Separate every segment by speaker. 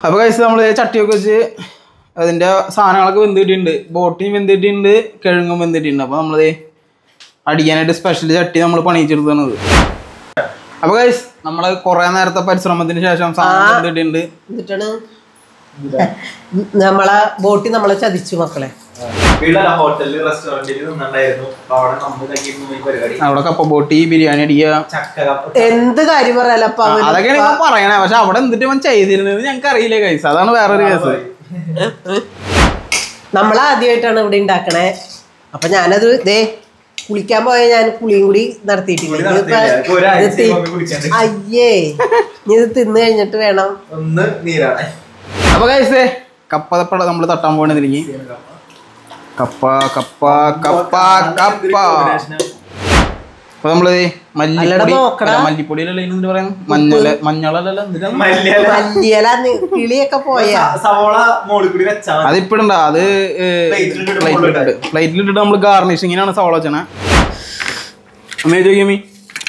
Speaker 1: അപ്പൊ കഴിച്ച് നമ്മള് ചട്ടിയൊക്കെ വെച്ച് അതിന്റെ സാധനങ്ങളൊക്കെ വെന്തിട്ടുണ്ട് ബോട്ടിയും വെന്തിട്ടുണ്ട് കിഴങ്ങും വെന്തിട്ടുണ്ട് അപ്പൊ നമ്മളത് അടിക്കാനായിട്ട് സ്പെഷ്യൽ ചട്ടി നമ്മൾ പണിയിച്ചെടുത്തത് അപ്പൊ കഴിച്ച് നമ്മള് കുറെ നേരത്തെ പരിശ്രമത്തിന് ശേഷം സാധനം വെന്തിട്ടുണ്ട്
Speaker 2: എന്നിട്ടാണ് നമ്മളെ ബോട്ടി നമ്മളെ ചതിച്ചു മക്കളെ
Speaker 3: വീട്ടിലല്ല ഹോട്ടലിൽ റെസ്റ്റോറന്റിൽ നിന്നുണ്ടായിരുന്നു അപ്പൊ അവിടെ നമ്മൾ ഇതാക്കിയിരുന്നു ഈ പരിപാടി
Speaker 1: അവിടെ കപ്പ ബോട്ടി ബിരിയാണി അടിക്കുക
Speaker 3: ചക്ക കപ്പ
Speaker 2: എന്ത് കാര്യം പറയാലോ അപ്പൊ
Speaker 1: ആ,
Speaker 2: അവന്
Speaker 1: അതൊക്കെയാണ് ഇപ്പൊ പറയണേ പക്ഷെ അവിടെ എന്തിട്ട് അവൻ ചെയ്തിരുന്നത് ഞങ്ങൾക്ക് അറിയില്ല കൈസ് അതാണ് വേറൊരു കേസ്
Speaker 2: നമ്മൾ ആദ്യമായിട്ടാണ് ഇവിടെ ഉണ്ടാക്കണേ അപ്പൊ ഞാനത് ദേ കുളിക്കാൻ പോയ ഞാൻ കുളിയും കൂടി നടത്തിയിട്ടില്ല
Speaker 3: കുളി
Speaker 2: ഇനിയിപ്പോ
Speaker 3: നടത്തിയില്ല. ഇപ്പൊ ഒരാഴ്ച
Speaker 2: ഇത് തി-
Speaker 3: മമ്മി കുളിക്കാണ്ട്.
Speaker 2: അയ്യേ ഇനി ഇത് തിന്നു കഴിഞ്ഞിട്ട് വേണം
Speaker 3: ഒന്ന് നീരാണ്
Speaker 1: അപ്പൊ കൈസേ കപ്പ തപ്പട നമ്മൾ തട്ടാൻ പോകണ തിരിഞ്ഞ് കപ്പ കപ്പ കപ്പ കപ്പ അപ്പൊ നമ്മള് മല്ലിപ്പൊടി
Speaker 2: അല്ലടാ നോക്കടാ.
Speaker 1: അല്ല, മല്ലിപ്പൊടിയിലല്ല ഇതിന് പറയുന്നത് മഞ്ഞള് മഞ്ഞളല്ല എന്തിനാ
Speaker 3: മല്ലിയില
Speaker 2: മല്ലിയല നി- കിളിയൊക്കെ പോയാ
Speaker 3: സ- സവോള മോളിൽ കൂടി വെച്ചാ മതി.
Speaker 1: അതിപ്പിടണ്ട അത്
Speaker 3: പ്ലേറ്റിലിട്ടിട്ട്
Speaker 1: പ്ലേറ്റിലിട്ടിട്ട് പ്ലേറ്റിലിട്ടിട്ട് നമ്മൾ ഗാർണിഷിങ്ങിനാണ് സവോള വെച്ചണേ അമ്മേ ചോദിക്കമ്മി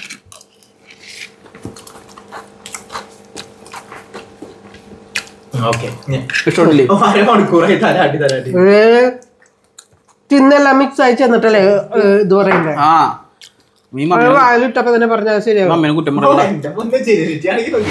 Speaker 3: ഓക്കേ. ഞാൻ-
Speaker 1: ഇഷ്ടപ്പെട്ടില്ലേ
Speaker 3: ഓ, അരമണിക്കൂറായി തലാട്ടി തലാട്ടി
Speaker 2: ഏ, തിന്നെല്ലാം മിക്സ് ആയി ചെന്നിട്ടല്ലേ ഏ, ഇത് പറയുന്നത്
Speaker 1: ആ നീ മമ്മി
Speaker 2: വായിലിട്ടപ്പോ തന്നെ പറഞ്ഞാൽ ശരിയാവും
Speaker 1: മമ്മേനെ കുറ്റം
Speaker 3: ഓ,
Speaker 1: പറയണ്ട
Speaker 3: എന്റെ പൊന്നേ ചേച്ചിയാണെങ്കിൽ നോക്കി.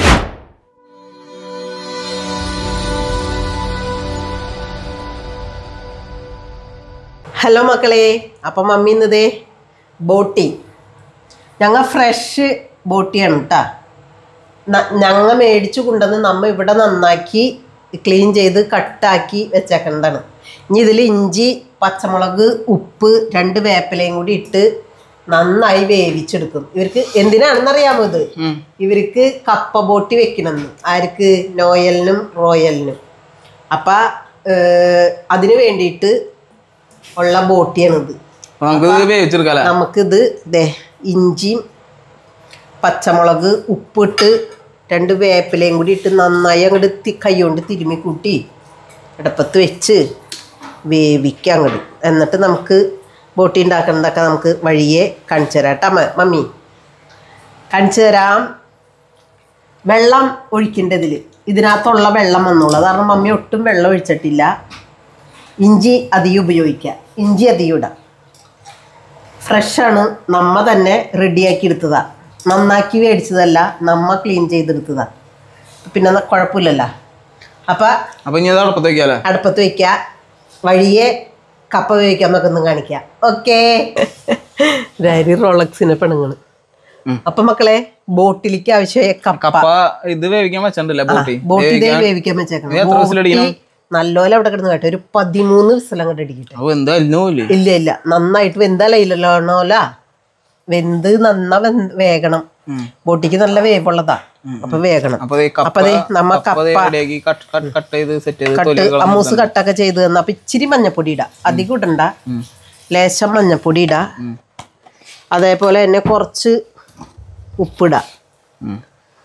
Speaker 2: ഹലോ മക്കളെ അപ്പം മമ്മി ഇന്നതേ ബോട്ടി ഞങ്ങൾ ഫ്രഷ് ബോട്ടിയാണ് കേട്ടാ ഞങ്ങൾ മേടിച്ചു കൊണ്ടുവന്ന് നമ്മ ഇവിടെ നന്നാക്കി ക്ലീൻ ചെയ്ത് കട്ടാക്കി വെച്ചേക്കേണ്ടതാണ് ഇനി ഇതിൽ ഇഞ്ചി പച്ചമുളക് ഉപ്പ് രണ്ട് വേപ്പിലയും കൂടി ഇട്ട് നന്നായി വേവിച്ചെടുക്കും ഇവർക്ക് എന്തിനാണെന്നറിയാമോ ഇത്
Speaker 1: ഉം.
Speaker 2: ഇവർക്ക് കപ്പ ബോട്ടി വെക്കണമെന്ന് ആർക്ക് നോയലിനും റോയലിനും അപ്പം അതിന് വേണ്ടിയിട്ട് ഉള്ള ബോട്ടിയാണിത്
Speaker 1: അപ്പൊ നമുക്കിത് വേവിച്ചെടുക്കാല്ലേ
Speaker 2: നമുക്കിത് ദേ ഇഞ്ചിയും പച്ചമുളക് ഉപ്പിട്ട് രണ്ട് വേപ്പിലയും കൂടി ഇട്ട് നന്നായി അങ്ങോട്ട് തി കൈ കൊണ്ട് തിരുമ്മി കൂട്ടി അടുപ്പത്ത് വെച്ച് വേവിക്കാം അങ്ങോട്ട് എന്നിട്ട് നമുക്ക് ബോട്ടി ഉണ്ടാക്കുന്നതൊക്കെ നമുക്ക് വഴിയെ കാണിച്ചു തരാം കേട്ടോ മ- മമ്മി കാണിച്ചു തരാം വെള്ളം ഒഴിക്കേണ്ടതിൽ ഇതിനകത്തുള്ള വെള്ളം വന്നോളൂ കാരണം മമ്മി ഒട്ടും വെള്ളം ഒഴിച്ചിട്ടില്ല ഇഞ്ചി അധികം ഉപയോഗിക്കുക ഇഞ്ചി അധികം ഇടാം ഫ്രഷാണ് നമ്മ തന്നെ റെഡിയാക്കി എടുത്തതാ നന്നാക്കി മേടിച്ചതല്ല നമ്മ ക്ലീൻ ചെയ്തെടുത്തതാ പിന്നെ ന- കുഴപ്പമില്ലല്ലോ അപ്പം
Speaker 1: അപ്പൊ ഇനി അത് അടുപ്പത്ത് വെക്കാല്ലേ
Speaker 2: അടുപ്പത്ത് വെക്കുക വഴിയെ കപ്പ വേവിക്കാൻ നമുക്കൊന്നും കാണിക്കാം ഓക്കേ ഡയറി റോളക്സിനെ പെണ്ണുങ്ങൾ
Speaker 1: ഉം.
Speaker 2: അപ്പൊ മക്കളെ ബോട്ടിലേക്ക് ആവശ്യമായ കപ്പ
Speaker 1: കപ്പ ഇത് വേവിക്കാൻ വെച്ചിട്ടുണ്ടല്ലേ ബോട്ടി
Speaker 2: ബോട്ടി ഇതേ
Speaker 1: വേവിക്കാൻ-
Speaker 2: വേവിക്കാൻ
Speaker 1: ഇത്
Speaker 2: വെച്ചേക്കണം
Speaker 1: എത്ര വിസിലടിക്കണം?
Speaker 2: ബോട്ടി നല്ലോലെ അവിടെ കിടന്ന് കേട്ടോ ഒരു പതിമൂന്ന് വിസിൽ അങ്ങോട്ട് അടിക്കട്ടെ
Speaker 1: അപ്പൊ എന്താ അല്ലോല്ലേ
Speaker 2: ഇല്ല ഇല്ല നന്നായിട്ട് വെന്തല്ല ഇല്ലല്ലോണോല വെന്ത് നന്ന വെന്ത് വേഗണം ബോട്ടിക്ക് നല്ല വേവുള്ളതാ അപ്പൊ വേഗണം
Speaker 1: അപ്പൊ ദേ കപ്പ
Speaker 2: അപ്പൊ ദേ നമ്മ
Speaker 1: കപ്പ ദേ
Speaker 2: കപ്പ
Speaker 1: റെഡിയാക്കി കട്ട് കട്ട് കട്ട് ചെയ്ത് സെറ്റ് ചെയ്ത്
Speaker 2: കട്ട്
Speaker 1: തൊലികൾ
Speaker 2: അമ്മൂസ് കട്ടൊക്കെ ചെയ്ത് തന്ന അപ്പൊ ഇച്ചിരി മഞ്ഞപ്പൊടി ഇടാ അധികം ഇടണ്ട ലേശം മഞ്ഞപ്പൊടി ഇടാ അതേപോലെ തന്നെ കുറച്ച് ഉപ്പിടാ
Speaker 1: ഉം.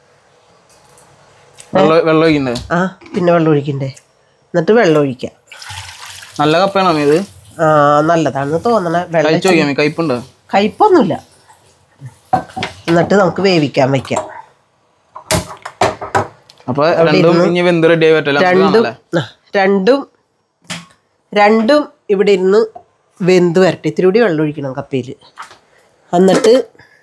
Speaker 1: വെള്ളം വെള്ളം ഒഴിക്കണ്ടേ
Speaker 2: ആ പിന്നെ വെള്ളം ഒഴിക്കണ്ടേ എന്നിട്ട് വെള്ളം ഒഴിക്കാം
Speaker 1: നല്ല കപ്പയാണോ അമ്മി ഇത്
Speaker 2: ആ നല്ലതാണെന്ന് തോന്നണ വെള്ളം
Speaker 1: കഴിച്ചു നോക്കിയാ അമ്മി കയ്പുണ്ടോ
Speaker 2: കയ്പൊന്നുമില്ല എന്നിട്ട് നമുക്ക് വേവിക്കാൻ വെക്കാം
Speaker 1: അപ്പൊ രണ്ടും ഇനി വെന്ത് റെഡി ആയി പറ്റില്ല
Speaker 2: രണ്ടും ആ, രണ്ടും രണ്ടും ഇവിടെ ഇരുന്ന് വെന്ത് വരട്ടെ ഇത്തിരി കൂടി വെള്ളം ഒഴിക്കണം കപ്പയിൽ എന്നിട്ട്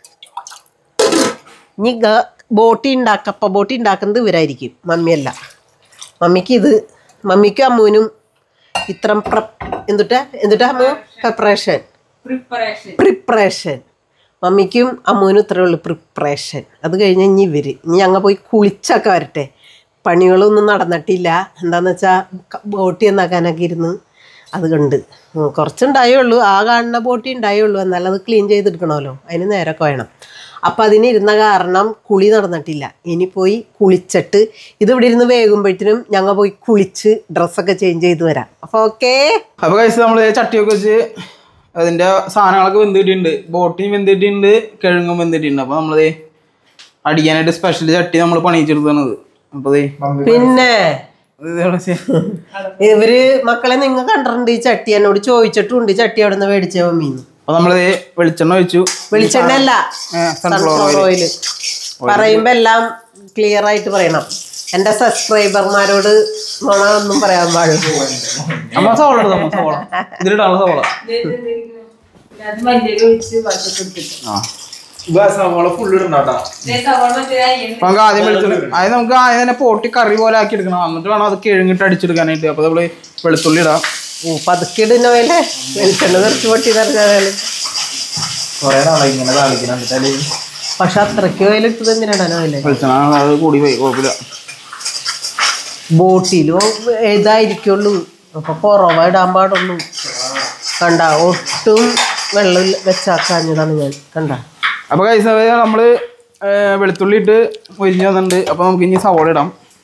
Speaker 2: ഇനി ഗ- ബോട്ടി ഉണ്ടാക്ക കപ്പ ബോട്ടി ഉണ്ടാക്കുന്നത് ഇവരായിരിക്കും മമ്മിയല്ല മമ്മിക്ക് ഇത് മമ്മിക്കും അമ്മുവിനും ഇത്ര പ്ര എന്തുട്ടാ എന്തുട്ടാ അമ്മു പ്രിപ്പറേഷൻ പ്രിപ്പറേഷൻ മമ്മിക്കും അമ്മുവിനും ഇത്രേ ഉള്ളൂ പ്രിപ്പറേഷൻ അത് കഴിഞ്ഞ് ഇനി ഇവർ ഇനി ഞങ്ങൾ പോയി കുളിച്ചൊക്കെ വരട്ടെ പണികളൊന്നും നടന്നിട്ടില്ല എന്താന്ന് വെച്ചാൽ ബോട്ടി എന്നാക്കാനൊക്കെ ഇരുന്ന് അത് കണ്ട് ഉം, കുറച്ചുണ്ടായേ ഉള്ളൂ ആ കാണുന്ന ബോട്ടി ഉണ്ടായേ ഉള്ളൂ എന്നാലും അത് ക്ലീൻ ചെയ്തെടുക്കണമല്ലോ അതിന് നേരമൊക്കെ വേണം അപ്പം അതിനിരുന്ന കാരണം കുളി നടന്നിട്ടില്ല ഇനി പോയി കുളിച്ചിട്ട് ഇത് ഇവിടെ ഇരുന്ന് വേകുമ്പോഴത്തേനും ഞങ്ങൾ പോയി കുളിച്ച് ഡ്രസ്സൊക്കെ ചേഞ്ച് ചെയ്ത് വരാം അപ്പോൾ ഓക്കേ
Speaker 1: അപ്പൊ കഴിച്ച് നമ്മള് ചട്ടിയൊക്കെ വെച്ച് അതിന്റെ സാധനങ്ങളൊക്കെ വെന്തിട്ടുണ്ട് ബോട്ടിയും വെന്തിട്ടുണ്ട് കിഴങ്ങും വെന്തിട്ടുണ്ട് അപ്പൊ നമ്മളത് അടിക്കാനായിട്ട് സ്പെഷ്യൽ ചട്ടി നമ്മൾ പണിയിച്ചെടുത്തത് അപ്പൊ ദേ
Speaker 2: പിന്നെ
Speaker 1: ഇത് ഇവിടെ വെച്ച്
Speaker 2: ഇവര് മക്കളെ നിങ്ങൾ കണ്ടിട്ടുണ്ട് ഈ ചട്ടി എന്നോട് ചോദിച്ചിട്ടുണ്ട് ഈ ചട്ടി അവിടെ നിന്ന് മേടിച്ച മമ്മീന്ന്
Speaker 1: അപ്പൊ നമ്മള് വെളിച്ചെണ്ണ ഒഴിച്ചു
Speaker 2: വെളിച്ചെണ്ണ അല്ല
Speaker 1: സൺഫ്ലവർ
Speaker 2: സൺഫ്ലവർ
Speaker 1: ഓയിൽ
Speaker 2: ഓയിൽ പറയുമ്പോ എല്ലാം ക്ലിയർ ആയിട്ട് പറയണം എന്റെ സബ്സ്ക്രൈബർമാരോട് നുണ ഒന്നും പറയാൻ പാടില്ല
Speaker 1: അമ്മ സവോള എടുത്തോ അമ്മ സവോള ഇതിലിട്ടാണ് സവോള
Speaker 4: അത് മല്ലിയില ഒഴിച്ച് വറുത്തെടുത്തിട്ട്
Speaker 1: ആ
Speaker 3: സവാള ഫുള്ള് ഇടണ്ടാ
Speaker 4: സവാള മറ്റേ അയ്യൻ
Speaker 1: അപ്പൊ നമുക്ക് ആദ്യം വെളുത്തുള്ളി അത് നമുക്ക് ആദ്യം തന്നെ പോട്ടി കറി പോലെ ആക്കി എടുക്കണം എന്നിട്ട് വേണം അത് കിഴങ്ങിട്ട് അടിച്ചെടുക്കാനായിട്ട് അപ്പൊ നമ്മള് വെളുത്തുള്ളി ഇടാം
Speaker 2: ഓ പതുക്കെ ഇടുന്നവല്ലേ വെളിച്ചെണ്ണ തെറിച്ച് പൊട്ടി തെറിച്ചാല്
Speaker 3: കൊറേ നാളെ ഇങ്ങനെ താളിക്കണം
Speaker 2: പക്ഷെ അത്രയ്ക്ക് ഓയിലിട്ടത് എന്തിനാണ് ഓയില്
Speaker 1: വെളിച്ചെണ്ണ അത് കൂടി പോയി കുഴപ്പമില്ല
Speaker 2: ബോട്ടിലും ഇതായിരിക്കുള്ളൂ അപ്പൊ കുറവ ഇടാൻ പാടുള്ളൂ കണ്ട ഒട്ടും വെള്ളം വെച്ചാക്കാഞ്ഞതാണ് ഞാൻ കണ്ട
Speaker 1: അപ്പൊ കൈസ നമ്മള് ഏ, വെളുത്തുള്ളി ഇട്ട് മൊരിഞ്ഞ് വന്നിട്ടുണ്ട് അപ്പൊ നമുക്ക് ഇനി സവോള ഇടാം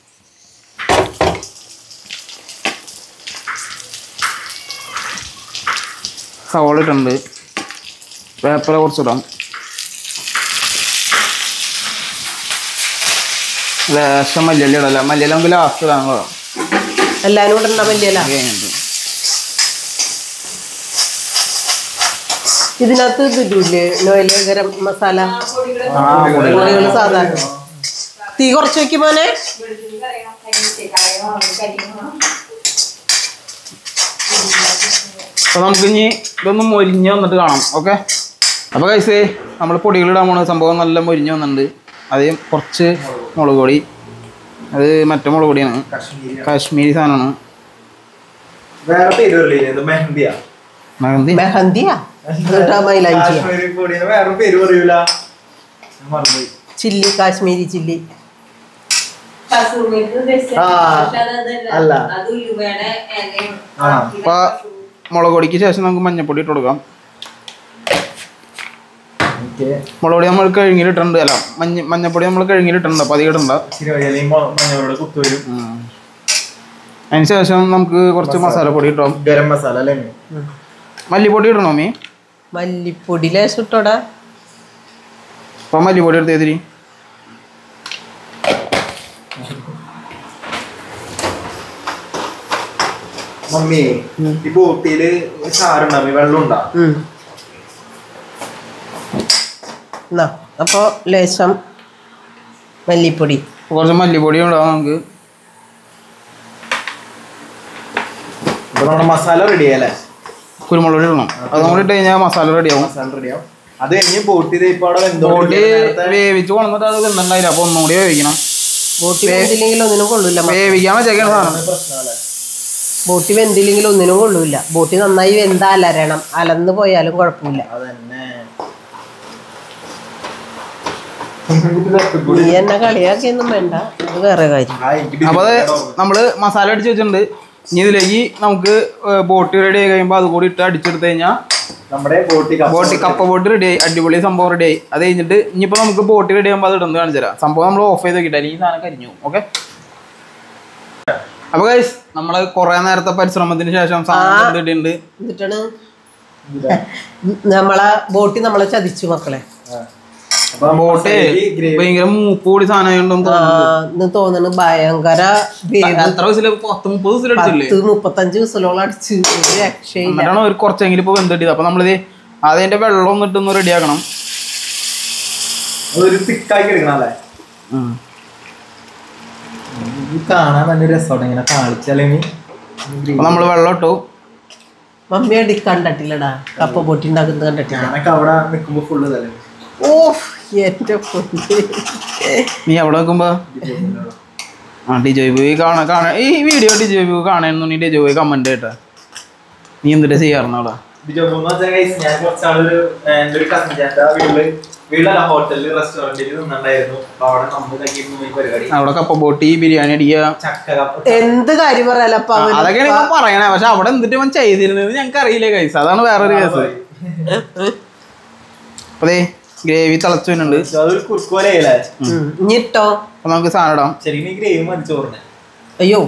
Speaker 1: സവോള ഇട്ടുണ്ട് വേപ്പില കുറച്ചിടാം ലേശം മല്ലിയല്ല ഇടല്ല മല്ലിയല്ല നമുക്ക് ലാസ്റ്റ് ഇടാൻ കൊള്ളാം
Speaker 2: എല്ലാരും കൂടെ ഇടണ്ട മല്ലിയല
Speaker 1: കഴിഞ്ഞിട്ട്
Speaker 2: ഇതിനകത്ത് ഇതില്ലേ നോയില് ഗരം മസാല
Speaker 1: ആ കൂടെ ഇടാം.
Speaker 2: പൊടികൾ സാധാരണ തീ കുറച്ച് വെക്കും മോനെ
Speaker 4: വെളുത്തുള്ളി കറിയണം കരിഞ്ഞിട്ട് കറിയണം കരിയണം
Speaker 1: അപ്പൊ നമുക്ക് ഇനി ഇതൊന്ന് മൊരിഞ്ഞ് വന്നിട്ട് കാണാം ഓക്കെ അപ്പൊ കൈസേ നമ്മൾ പൊടികൾ ഇടാൻ പോണ സംഭവം നല്ല മൊരിഞ്ഞ് വന്നിട്ടുണ്ട് ആദ്യം കുറച്ച് മുളക് പൊടി അത് മറ്റേ മുളക് പൊടിയാണ്
Speaker 3: കാശ്മീരി
Speaker 1: കാശ്മീരി സാധനമാണ്
Speaker 3: വേറെ പേര് പറയില്ലേ ഇത് മെഹന്തിയാ
Speaker 1: മെഹന്തി
Speaker 2: മെഹന്തിയാ എന്നിട്ടാ മൈലാഞ്ചിയ
Speaker 3: കാശ്മീരി പൊടിയുടെ വേറെ പേര് പറയൂല ഞാൻ മറന്നുപോയി
Speaker 2: ചില്ലി കാശ്മീരി ചില്ലി
Speaker 4: കസൂറി മെത്തി
Speaker 3: ആ,
Speaker 4: പക്ഷെ അതല്ല
Speaker 3: അല്ല.
Speaker 4: അത് ഉലുവയുടെ എണ്ണയും
Speaker 3: ആ,
Speaker 1: അപ്പൊ മുളക് പൊടിക്ക് ശേഷം നമുക്ക് മഞ്ഞപ്പൊടി ഇട്ട് കൊടുക്കാം
Speaker 3: എനിക്ക്
Speaker 1: മുളക് പൊടി നമ്മൾ കഴുകിയിട്ടുണ്ട് അല്ല മഞ്ഞ മഞ്ഞപ്പൊടി നമ്മൾ കഴുകിയിട്ടുണ്ട് അപ്പോൾ അധികം ഇടണ്ട
Speaker 3: ഇച്ചിരി വയ്യാലും മഞ്ഞളോട് കുത്തുവരും
Speaker 1: ഉം. അതിന് ശേഷം നമുക്ക് കുറച്ച് മസാലപ്പൊടി ഇട്ടാം
Speaker 3: ഗരം മസാല അല്ലേ
Speaker 1: മല്ലിപ്പൊടി ഇടണോ മീ
Speaker 2: മല്ലിപ്പൊടി ലേശം ഇട്ടോടാ
Speaker 1: അപ്പോൾ മല്ലിപ്പൊടി എടുത്ത് എതിരി
Speaker 3: മമ്മി ഈ ബോട്ടിയില് ചാറുണ്ടാവും വെള്ളം ഉണ്ടാ
Speaker 2: ഉം. എന്നാ അപ്പോ ലേശം മല്ലിപ്പൊടി
Speaker 1: കുറച്ച് മല്ലിപ്പൊടി ഉണ്ടാവും നമുക്ക്
Speaker 3: അപ്പൊ നമ്മുടെ മസാല റെഡി ആയല്ലേ
Speaker 1: കുരുമുളക് പൊടി ഇടണം അതും കൂടി ഇട്ട് കഴിഞ്ഞാൽ മസാല റെഡിയാവും
Speaker 3: മസാല റെഡിയാവും അത് കഴിഞ്ഞ് ബോട്ടി ഇപ്പൊ അവിടെ
Speaker 1: ബോട്ടി
Speaker 3: വെന്തോണ്ട്
Speaker 1: വേവിച്ച് കൊണ്ടുവന്നിട്ട് അത് വെന്തുണ്ടായില്ല അപ്പോൾ ഒന്നും കൂടി വേവിക്കണം
Speaker 2: ബോട്ടി വെന്തില്ലെങ്കിൽ ഒന്നിനും കൊള്ളൂല മ-
Speaker 1: വേവിക്കാൻ വെച്ചേക്കുന്ന സാധനം
Speaker 3: പ്രശ്നമല്ലേ
Speaker 2: ബോട്ടി വെന്തില്ലെങ്കിൽ ഒന്നിനും കൊള്ളൂല ബോട്ടി നന്നായി വെന്താ അലരണം അലന്ന് പോയാലും കുഴപ്പമില്ല
Speaker 3: അതന്നെ
Speaker 2: നീ എന്നെ കളിയാക്കിയൊന്നും വേണ്ട ഇത് വേറെ കാര്യം
Speaker 3: ആ, എനിക്ക്
Speaker 1: അപ്പോൾ അത്
Speaker 3: ബിരിയാണി
Speaker 1: നമ്മൾ മസാല അടിച്ച് വെച്ചിട്ടുണ്ട് ഇനി ഇതിലേക്ക് നമുക്ക് ബോട്ടി റെഡി ആയി കഴിയുമ്പോൾ അത് കൂടി ഇട്ട് അടിച്ചെടുത്ത് കഴിഞ്ഞാൽ
Speaker 3: നമ്മുടെ ബോട്ടി കപ്പ
Speaker 1: ബോട്ടി കപ്പ ബോട്ടി റെഡി ആയി അടിപൊളി സംഭവം റെഡി ആയി അത് കഴിഞ്ഞിട്ട് ഇനിയിപ്പോൾ നമുക്ക് ബോട്ടി റെഡി ആകുമ്പോൾ അത് ഇടുന്നത് കാണിച്ചു തരാം സംഭവം നമ്മൾ ഓഫ് ചെയ്ത് നോക്കിയിട്ട് ഈ സാധനം കരിഞ്ഞു ഓക്കെ അപ്പോൾ ഗൈസ് നമ്മൾ കുറേ നേരത്തെ പരിശ്രമത്തിന് ശേഷം സാധനം ഇട്ടിട്ടുണ്ട്
Speaker 2: എന്നിട്ടാണ് നമ്മളെ ബോട്ടി നമ്മളെ ചതിച്ചു മക്കളെ
Speaker 3: അപ്പൊ
Speaker 1: ബോട്ട്
Speaker 3: മസാലയ്ക്ക് ഗ്രേവി
Speaker 1: ഭയങ്കര മൂപ്പ് കൂടി സാധനം ആയതുകൊണ്ടും
Speaker 2: ആ, ഇന്ന് തോന്നുന്നു ഭയങ്കര വേവ്
Speaker 1: എത്ര വയസ്സിൽ പത്ത് മുപ്പത് വയസ്സിൽ അടിച്ചില്ലേ
Speaker 2: പത്ത് മുപ്പത്തഞ്ച് വിസലോളം അടിച്ച് ഒരു രക്ഷയില്ല
Speaker 1: എന്നിട്ടാണ് ഒരു കുറച്ചെങ്കിലും ഇപ്പോൾ വെന്തിട്ടത് അപ്പോൾ നമ്മളിത് അതിൻ്റെ വെള്ളം ഒന്ന് ഇട്ടൊന്ന് റെഡിയാക്കണം
Speaker 3: അതൊരു തിക്കാക്കി എടുക്കണം അല്ലേ ഇത് കാണാൻ നല്ല രസമാണ് ഇങ്ങനെ കാണിച്ചല്ലെങ്കിൽ
Speaker 1: അപ്പോൾ നമ്മൾ വെള്ളം ഇട്ടു
Speaker 2: മമ്മി അടി കണ്ടിട്ടില്ലടാ കപ്പ ബോട്ടി ഉണ്ടാക്കുന്നത് കണ്ടിട്ടില്ല
Speaker 3: ഞാനൊക്കെ അവിടെ നിൽക്കുമ്പോ ഫുള്ള് തലേ
Speaker 2: ഓ എന്റെ പൊന്ന്
Speaker 1: നീ അവിടെ നോക്കുമ്പോ ആ ടി ജോയ് പോയി കാണാ കാണാ ഈ വീഡിയോ ടി ജോയ് പോയി കാണാനുണ്ടെങ്കിൽ ടി ജോയ് പോയി കമന്റ് കേട്ടാ നീ എന്തിട്ടാ ചെയ്യാറുണ്ട് അവിടെ
Speaker 3: ബിജോന്ന് വെച്ചാൽ guys, ഞാൻ കുറച്ചാളൊരു എൻ്റെ ഒരു കസിൻ ചേട്ടൻ്റെ വീട്ടില് വീട്ടിലല്ല ഹോട്ടലിൽ റെസ്റ്റോറന്റിൽ നിന്നുണ്ടായിരുന്നു അപ്പൊ അവിടെ നമ്മൾ കഴിക്കുന്ന ഈ പരിപാടി
Speaker 1: അവിടെ കപ്പ ബോട്ടി ബിരിയാണി അടിക്കുക
Speaker 3: ചക്ക കപ്പ
Speaker 2: എന്ത് കാര്യം പറയാലപ്പ
Speaker 1: ആ, അതൊക്കെയാണ് ഇപ്പൊ പറയണേ പക്ഷെ അവിടെ എന്തിട്ട് അവൻ ചെയ്തിരുന്നത് ഞങ്ങൾക്ക് അറിയില്ല കൈസ് അതാണ് വേറൊരു കേസ് അതെ ഗ്രേവി തിളച്ചു വരുന്നുണ്ട്
Speaker 3: അതൊരു കുറുക്കോലയല്ലേ
Speaker 2: ഇഞ്ഞിട്ടോ
Speaker 1: അപ്പൊ നമുക്ക് സാധനം ഇടാം
Speaker 3: ശരിക്കും ഈ ഗ്രേവി മതി ചോറിന്
Speaker 2: അയ്യോ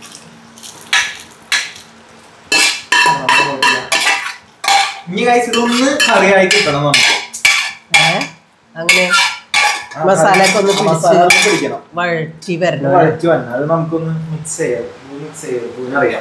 Speaker 3: ഇനി കഴിച്ച് ഇതൊന്ന് കറിയായി കിട്ടണം നമുക്ക്
Speaker 2: ഏ? അങ്ങനെ മസാലയൊക്കെ ഒന്ന്
Speaker 3: ആ, മസാല
Speaker 2: പിടിച്ച്
Speaker 3: ഒന്ന് പിടിക്കണം
Speaker 2: വഴറ്റി വരണം
Speaker 3: വഴച്ചു വന്നെ അത് നമുക്കൊന്ന് മിക്സ് ചെയ്യാം മിക്സ് ചെയ്ത് പൂനറിയാം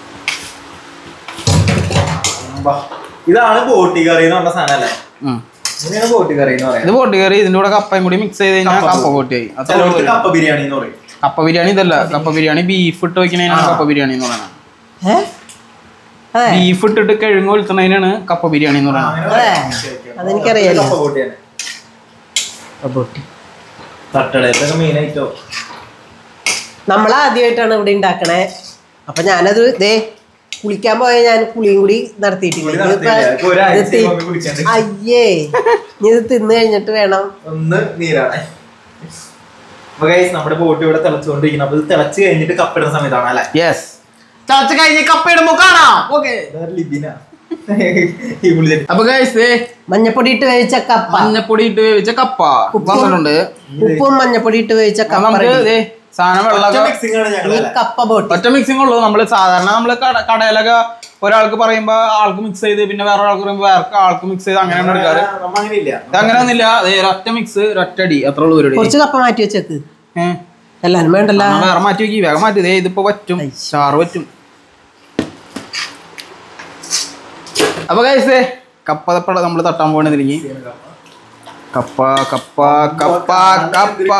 Speaker 3: ഇതാണ് ബോട്ടി കറി എന്ന് പറഞ്ഞ സാധനം അല്ലേ
Speaker 1: ഉം.
Speaker 3: ഇതിനാണ് ബോട്ടി കറി എന്ന് പറയാം
Speaker 1: ഇത് പൊട്ടി കയറി ഇതിന്റെ കൂടെ കപ്പയും കൂടി മിക്സ് ചെയ്ത് കഴിഞ്ഞാൽ
Speaker 3: കപ്പ
Speaker 1: കപ്പ പൊട്ടിയായി അത്ര
Speaker 3: ചിലവർക്ക് കപ്പ ബിരിയാണി എന്ന് പറയും
Speaker 1: കപ്പ ബിരിയാണി ഇതല്ല കപ്പ ബിരിയാണി ബീഫ് ഇട്ട് വെക്കുന്നതിനാണ് കപ്പ ബിരിയാണി എന്ന് പറയുന്നത്
Speaker 2: ഏ അതെ
Speaker 1: ബീഫ് ഇട്ടിട്ട് കിഴങ്ങ് കൊളുത്തുന്നതിനാണ് കപ്പ ബിരിയാണി എന്ന് പറയുന്നത്
Speaker 3: അങ്ങനെ
Speaker 2: അതെ.
Speaker 3: പറയാം. Okay, okay.
Speaker 2: അതെനിക്കറിയാലോ.
Speaker 3: കപ്പ ബോട്ടിയാണ്
Speaker 2: ബോട്ടി
Speaker 3: തട്ടടയത്തൊക്കെ മെയിൻ ആയിട്ടോ
Speaker 2: നമ്മൾ ആദ്യമായിട്ടാണ് ഇവിടെ ഉണ്ടാക്കണേ അപ്പൊ ഞാനത് ദേ കുളിക്കാൻ പോയ ഞാൻ കുളിയും കൂടി നടത്തിയിട്ടില്ല
Speaker 3: കുളി
Speaker 2: ഇതിപ്പോ-
Speaker 3: നടത്തിയില്ല. ഇപ്പൊ ഒരാഴ്ച
Speaker 2: ഇത് തി-
Speaker 3: മുമ്പ് കുളിച്ചിട്ടുണ്ട്.
Speaker 2: അയ്യേ ഇനി ഇത് തിന്നു കഴിഞ്ഞിട്ട് വേണം
Speaker 3: ഒന്ന് നീരാണ് അപ്പൊ ഗൈസ് നമ്മുടെ ബോട്ട് ഇവിടെ തിളച്ചുകൊണ്ടിരിക്കണം അപ്പൊ ഇത് തിളച്ച് കഴിഞ്ഞിട്ട് കപ്പിടുന്ന സമയത്താണ് അല്ലെ
Speaker 1: യെസ് ചർച്ച കഴിഞ്ഞ് കപ്പ ഇടുമ്പോ കാണാം ഓക്കെ
Speaker 3: ലിബിന ഈ വിളിച്ചിട്ട്
Speaker 1: അപ്പൊ ഗൈസ്
Speaker 2: മഞ്ഞപ്പൊടി ഇട്ട് വേവിച്ച കപ്പ
Speaker 1: മഞ്ഞപ്പൊടി ഇട്ട് വേവിച്ച കപ്പ വന്നിട്ടുണ്ട്
Speaker 2: ഉപ്പും മഞ്ഞപ്പൊടി ഇട്ട് വേവിച്ച
Speaker 1: അപ്പൊ
Speaker 2: കപ്പ
Speaker 1: നമുക്ക്
Speaker 2: ready.
Speaker 1: ദേ സാധനം വെള്ളമൊക്കെ
Speaker 3: മിക്സിംഗ് ആണ്
Speaker 2: ഈ
Speaker 3: ഞങ്ങൾ
Speaker 2: കപ്പ ബോട്ടി
Speaker 1: ഒറ്റ മിക്സിംഗ് ഉള്ളൂ നമ്മള് സാധാരണ നമ്മള് കട- കടയിലൊക്കെ ഒരാൾക്ക് പറയുമ്പോ ആൾക്ക് മിക്സ് ചെയ്ത് പിന്നെ വേറെ ഒരാൾക്ക് പറയുമ്പോ വേറെ ആൾക്ക് മിക്സ് ചെയ്ത് അങ്ങനെയാണ് എടുക്കാറ്
Speaker 3: നമ്മ അങ്ങനെ ഇല്ല
Speaker 1: ഇത് അങ്ങനെയൊന്നുമില്ല ദേ ഒരൊറ്റ മിക്സ് ഒരൊറ്റ അടി അത്ര ഉള്ളൂ പരിപാടി
Speaker 2: കുറച്ച് കപ്പ മാറ്റി വെച്ചേക്ക്
Speaker 1: ഏഹ്
Speaker 2: എല്ലാരും വേണ്ടല്ല
Speaker 1: എന്നാ വേറെ മാറ്റി വെക്കി വേഗം മാറ്റി ദേ ഇതിപ്പോ പറ്റും ചാറ് പറ്റും അപ്പൊ കഴിച്ചേ കപ്പ തപ്പട നമ്മള് തട്ടാൻ പോകണ തിരിഞ്ഞ് കപ്പ കപ്പ കപ്പ കപ്പ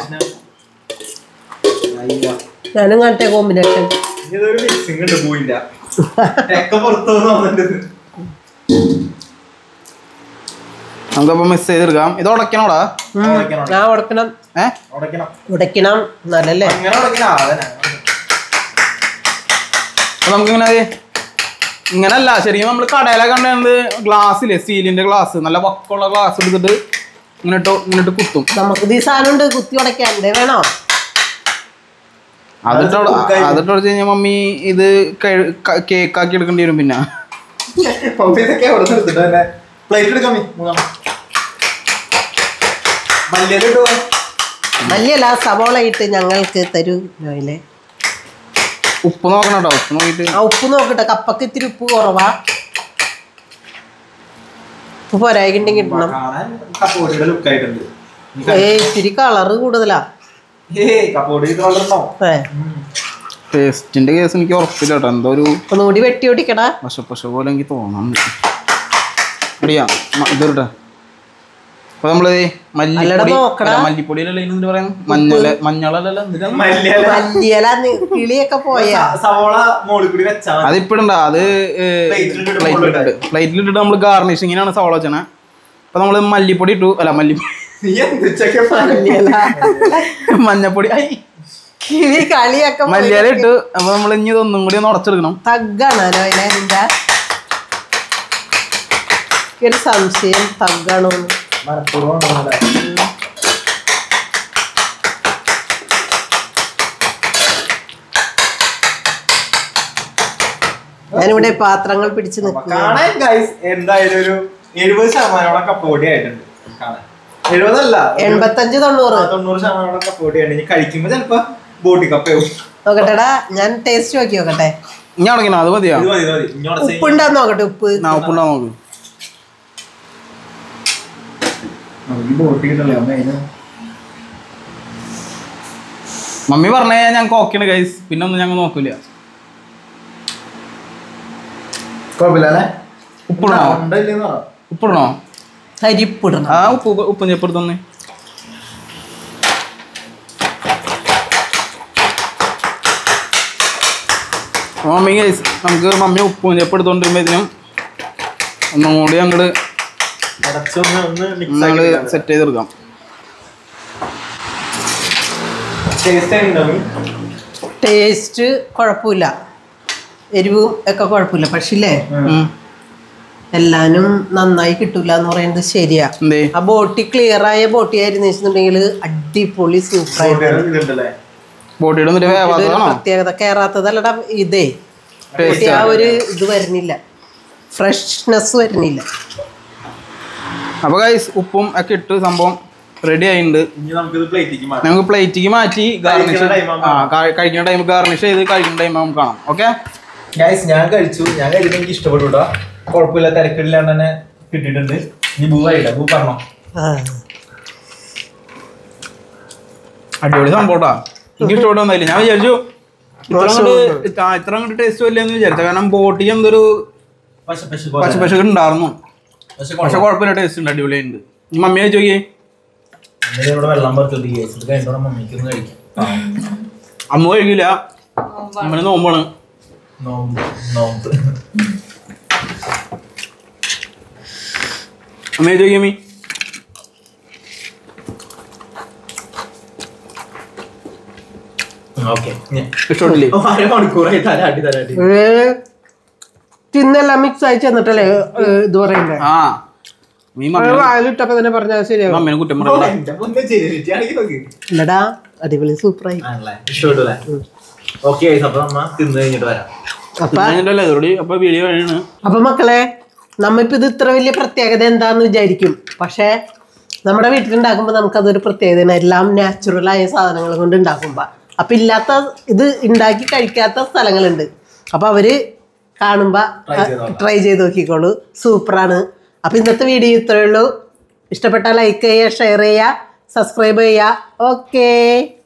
Speaker 2: ഞാനും കാണട്ടെ കോമ്പിനേഷൻ
Speaker 3: ഇതൊരു മിക്സിംഗ് ഉണ്ട് പോയില്ല ഒക്കെ പുറത്തു വന്നിട്ടുണ്ട്
Speaker 1: നമുക്കപ്പോ മിസ് ചെയ്തെടുക്കാം ഇത് ഉടക്കണോടാ
Speaker 3: ഉടയ്ക്കണം,
Speaker 2: ഞാൻ ഉടക്കണം
Speaker 1: ഏ
Speaker 3: ഉടയ്ക്കണം.
Speaker 2: ഉടയ്ക്കണം നല്ലല്ലേ
Speaker 3: അങ്ങനെ ഉടയ്ക്കണം. ആ, അതന്നെ.
Speaker 1: അപ്പൊ നമുക്കിങ്ങനെ ദേ ഇങ്ങനല്ല ശരിക്കും നമ്മൾ കടയിലൊക്കെ കണ്ടത് ഗ്ലാസ്സില്ലേ സ്റ്റീലിന്റെ ഗ്ലാസ് നല്ല വക്കുള്ള ഗ്ലാസ് എടുത്തിട്ട് ഇങ്ങോട്ട് ഇങ്ങോട്ട് കുത്തും
Speaker 2: നമുക്ക് ഈ സാധനം ഉണ്ട് കുത്തി ഉടയ്ക്കാൻ ദേ വേണോ
Speaker 1: അതിട്ട്
Speaker 3: അത് കുക്കായി
Speaker 1: അതിട്ട് ഉടച്ച് കഴിഞ്ഞാൽ മമ്മി ഇത് കേക്ക് ആക്കി എടുക്കേണ്ടി വരും പിന്നെ
Speaker 3: പപ്പ ഇതൊക്കെ എവിടെ നിന്ന് എടുത്തിട്ട് തന്നെ പ്ലേറ്റ് എടുക്കാം മൂന്നാം മല്ലിയില ഇട്ടോ
Speaker 2: മല്ലിയല്ല സവോള ഇട്ട് ഞങ്ങൾക്ക് തരൂ നോയിലെ
Speaker 1: ഉപ്പ് നോക്കണം കേട്ടോ ഉപ്പ് നോക്കിയിട്ട്
Speaker 2: ആ ഉപ്പ് നോക്കട്ടെ കപ്പക്ക് ഇത്തിരി ഉപ്പ് കുറവാ ഉപ്പ് പോരായിട്ടുണ്ടെങ്കിൽ ഇടണം
Speaker 3: കാണാൻ കപ്പോടിയുടെ ലുക്ക് ആയിട്ടുണ്ട്
Speaker 2: ഏ ഇത്തിരി കളറ് കൂടുതലാ
Speaker 3: ഏയ് കപ്പോടി ഇത് വളർന്നോ
Speaker 2: ഏ
Speaker 1: ടേസ്റ്റിന്റെ കേസ് എനിക്ക് ഉറപ്പില്ല കേട്ടോ എന്തോ ഒരു
Speaker 2: ഒന്നുകൂടി വെട്ടി ഓടിക്കടാ
Speaker 1: പശ പോലെ എനിക്ക് തോന്നുന്നുണ്ട് അറിയാം ഇതിട്ടെ അപ്പൊ നമ്മള്
Speaker 2: അല്ലടാ
Speaker 1: മല്ലിപ്പൊടി
Speaker 2: നോക്കടാ.
Speaker 1: അല്ല, മല്ലിപ്പൊടിയിലല്ല ഇതിന് പറയുന്നത് മഞ്ഞള മഞ്ഞളല്ല എന്തിനാ
Speaker 3: മല്ലിയില
Speaker 2: മല്ലിയല നി- കിളിയൊക്കെ പോയാ
Speaker 3: സ- സവോള മോളിൽ കൂടി വെച്ചാ മതി.
Speaker 1: അതിപ്പിടണ്ട അത്
Speaker 3: പ്ലേറ്റിലിട്ടിട്ട്
Speaker 1: പ്ലേറ്റിലിട്ടിട്ട് പ്ലേറ്റിലിട്ടിട്ട് നമ്മൾ ഗാർണിഷിങ്ങിനാണ് സവോള വെച്ചണേ അപ്പൊ നമ്മള് മല്ലിപ്പൊടി ഇട്ടു അല്ല മല്ലി
Speaker 3: നീ എന്ത് ഉച്ചയ്ക്ക്
Speaker 2: മല്ലിയല
Speaker 1: മഞ്ഞപ്പൊടി ഐ
Speaker 2: കിളി കളിയൊക്കെ പോയി.
Speaker 1: മല്ലിയില ഇട്ടു അപ്പൊ നമ്മൾ ഇനി ഇതൊന്നും കൂടി ഒന്ന് ഉടച്ചെടുക്കണം
Speaker 2: തഗ്ഗാണോ നോയിലെ നിന്റെ ഒരു സംശയം തഗ്ഗാണോ
Speaker 3: മനഃപൂർവ്വം ആണല്ലേ?
Speaker 2: ഞാനിവിടെ പാത്രങ്ങൾ പിടിച്ച് നിൽക്കുക
Speaker 3: കാണാൻ ഗൈസ് എന്തായാലും ഒരു എഴുപത് ശതമാനോളം കപ്പോടി ആയിട്ടുണ്ട് കാണാൻ എഴുപതല്ല ഒരു
Speaker 2: എൺപത്തഞ്ച് തൊണ്ണൂറ്
Speaker 3: തൊണ്ണൂറ് ശതമാനോളം കപ്പോടി ആയിട്ട് ഇനി കഴിക്കുമ്പോ ചിലപ്പോ ബോട്ടി കപ്പയാവും
Speaker 2: നോക്കട്ടെടാ ഞാൻ ടേസ്റ്റ് നോക്കി നോക്കട്ടെ
Speaker 1: ഇനി അടക്കണം അത് മതിയാ
Speaker 3: ഇത് മതി ഇത് മതി ഇനി ഉടച്ച്
Speaker 2: ഉപ്പുണ്ടാന്ന് നോക്കട്ടെ ഉപ്പ്
Speaker 1: ആ ഉപ്പുണ്ടാ നോക്ക്
Speaker 3: നമുക്ക് ബോട്ടി കിട്ടല്ലേ അമ്മ അതിന്
Speaker 1: മമ്മി പറഞ്ഞ ഞങ്ങൾക്ക് ഓക്കെയാണ് ഗൈസ് പിന്നെ ഒന്നും ഞങ്ങൾ നോക്കൂല
Speaker 3: കുഴപ്പമില്ലേ
Speaker 1: ഉപ്പിടണോ
Speaker 3: ഉണ്ടല്ലേന്ന് പറ
Speaker 1: ഉപ്പിടണോ
Speaker 2: കരിപ്പിടണം
Speaker 1: ആ ഉപ്പ് ഉപ്പ് ചെപ്പെടുത്ത് തന്നെ മമ്മി ഗൈസ് നമുക്ക് മമ്മി ഉപ്പും ചെപ്പെടുത്തോണ്ടിരുമ്പോഴത്തേനും ഒന്നും കൂടി അങ്ങോട്ട്
Speaker 3: അടച്ചൊന്ന് ഒന്ന് മിക്സ്
Speaker 1: ഞങ്ങള്
Speaker 3: ആക്കി
Speaker 1: സെറ്റ് ചെയ്തെടുക്കാം
Speaker 3: ടേസ്റ്റ് ആയിട്ടുണ്ടാവും
Speaker 2: ടേസ്റ്റ് കുഴപ്പമില്ല എരിവും ഒക്കെ കുഴപ്പമില്ല പക്ഷേ ഇല്ലേ
Speaker 1: ഉം.
Speaker 2: എല്ലാനും നന്നായി കിട്ടൂല എന്ന് പറയുന്നത് ശരിയാ
Speaker 1: എന്തേ
Speaker 2: ആ ബോട്ടി ക്ലിയർ ആയ ബോട്ടി ആയിരുന്നു വെച്ചിട്ടുണ്ടെങ്കിൽ അടിപൊളി സൂപ്പർ ആയിരുന്നു
Speaker 3: ഇതുണ്ടല്ലേ
Speaker 1: ബോട്ടിയുടെ ഒന്നിട്ട്
Speaker 2: ഇതൊരു
Speaker 1: വേവാത്തതാണോ
Speaker 2: പ്രത്യേകത കയറാത്തതല്ലടാ ഇതേ
Speaker 1: Taste
Speaker 2: ആ ഒരു ഇത് വരുന്നില്ല ഫ്രഷ്നെസ് വരുന്നില്ല
Speaker 1: അപ്പൊ ഗൈസ് ഉപ്പും ഒക്കെ ഇട്ട് സംഭവം റെഡി ആയിട്ടുണ്ട്
Speaker 3: ഇനി നമുക്കിത് പ്ലേറ്റിക്ക് മാറ്റാം
Speaker 1: നമുക്ക് പ്ലേറ്റിക്ക് മാറ്റി ഗാർണിഷ്
Speaker 3: കഴിക്കുന്ന time ആകുമ്പോ.
Speaker 1: ആ ക- കഴിക്കുന്ന ടൈം ഗാർണിഷ് ചെയ്ത് കഴിക്കുന്ന ടൈം നമുക്ക് കാണാം ഓക്കെ
Speaker 3: ഗൈസ് ഞാൻ കഴിച്ചു ഞാൻ കഴിച്ചത് എനിക്ക് ഇഷ്ടപ്പെട്ടു കേട്ടോ കുഴപ്പമില്ല തിരക്കില്ലാണ്ട് തന്നെ കിട്ടിയിട്ടുണ്ട് ഇനി ബൂ ആയില്ല ബൂ പറഞ്ഞോ
Speaker 2: ആ.
Speaker 1: അടിപൊളി സംഭവട്ടാ എനിക്ക് ഇഷ്ടപ്പെട്ടൊന്നുമില്ല ഞാൻ വിചാരിച്ചു ഇത്ര അങ്ങോട്ട് ആ, ഇത്ര അങ്ങോട്ട് ടേസ്റ്റ് വരില്ലെന്ന് വിചാരിച്ച കാരണം ബോട്ടിക്ക് എന്തൊരു
Speaker 3: പശ പശ
Speaker 1: പശ പശ ഉണ്ടായിരുന്നു
Speaker 3: പക്ഷെ
Speaker 1: പക്ഷെ കുഴപ്പമില്ല ടേസ്റ്റ് ഉണ്ട് അടിപൊളിയുണ്ട് ഈ മമ്മി കഴിച്ചു നോക്കിയേ
Speaker 3: അമ്മയുടെ ഇവിടെ വെള്ളം പറിച്ചോണ്ട് കേസിൽ കഴിഞ്ഞോടെ മമ്മിക്ക് ഒന്ന് കഴിക്കാം
Speaker 1: അമ്മ കഴിക്കില്ല അമ്മന് നോമ്പാണ്
Speaker 3: നോമ്പ് നോമ്പ്
Speaker 1: അമ്മ കഴിച്ചു നോക്കിയമ്മി
Speaker 3: ഓക്കെ
Speaker 1: ഇഷ്ടപ്പെട്ടില്ലേ
Speaker 3: അരമണിക്കൂറായി തരാട്ടി തരാട്ടി
Speaker 2: തിന്നെല്ലാം മിക്സ് ആയി ചെന്നിട്ടല്ലേ ഏ, ഇത് പറയണ്ടേ
Speaker 1: ആ ഈ മമ്മി
Speaker 2: വായിലിട്ടപ്പോ തന്നെ പറഞ്ഞാൽ ശരിയാവും
Speaker 1: മമ്മേനെ കുറ്റം പറയണ്ട
Speaker 3: എന്റെ പൊന്നെ ചേച്ചിയാണെങ്കിൽ നോക്ക്
Speaker 2: ഇല്ലടാ അടിപൊളി സൂപ്പറായി
Speaker 3: ആണല്ലേ ഇഷ്ടപ്പെട്ടല്ലേ ഓക്കെ അപ്പൊ നമ്മ തിന്നു കഴിഞ്ഞിട്ട് വരാം
Speaker 2: അപ്പൊ
Speaker 1: കഴിഞ്ഞിട്ടല്ലേ ഇതോടെ അപ്പൊ വീഡിയോ കഴിയാണ്
Speaker 2: അപ്പൊ മക്കളെ നമ്മിപ്പോ ഇത് ഇത്ര വലിയ പ്രത്യേകത എന്താന്ന് വിചാരിക്കും പക്ഷേ നമ്മുടെ വീട്ടിലുണ്ടാക്കുമ്പോൾ നമുക്കതൊരു പ്രത്യേകതയാണ് എല്ലാം നാച്ചുറൽ ആയ സാധനങ്ങൾ കൊണ്ട് ഉണ്ടാക്കുമ്പോൾ അപ്പൊ ഇല്ലാത്ത ഇത് ഉണ്ടാക്കി കഴിക്കാത്ത സ്ഥലങ്ങളുണ്ട് അപ്പൊ അവര് കാണുമ്പോൾ ട്രൈ ചെയ്ത് നോക്കിക്കോളൂ സൂപ്പറാണ് അപ്പൊ ഇന്നത്തെ വീഡിയോ ഇത്രയേ ഉള്ളൂ ഇഷ്ടപ്പെട്ട ലൈക്ക് ചെയ്യുക ഷെയർ ചെയ്യുക സബ്സ്ക്രൈബ് ചെയ്യുക ഓക്കേ